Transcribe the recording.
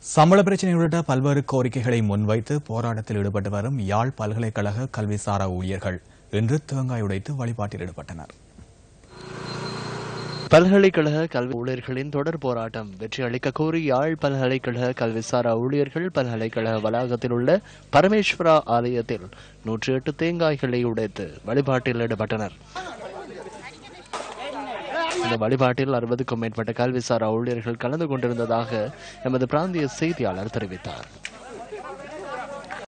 சம்பள பிரச்சினை உள்ளிட்ட பல்வேறு கோரிக்கைகளை முன்வைத்து போராட்டத்தில் ஈடுபட்டு வரும் யாழ் பல்கலைக்கழக கல்விசாரா ஊழியர்கள் இன்று தேங்காய் உடைத்து வழிபாட்டில் ஈடுபட்டனர் பல்கலைக்கழக கல்வி ஊழியர்களின் தொடர் போராட்டம் வெற்றி அளிக்க கோரி யாழ் பல்கலைக்கழக கல்விசாரா ஊழியர்கள் பல்கலைக்கழக வளாகத்தில் உள்ள பரமேஸ்வரா ஆலயத்தில் நூற்றி எட்டு தேங்காய்களை உடைத்து வழிபாட்டில் ஈடுபட்டனர் இந்த வழிபாட்டில் அறுபதுக்கும் மேற்பட்ட கல்விசாரா ஊழியர்கள் கலந்து கொண்டிருந்ததாக எமது பிராந்திய செய்தியாளர் தெரிவித்தார்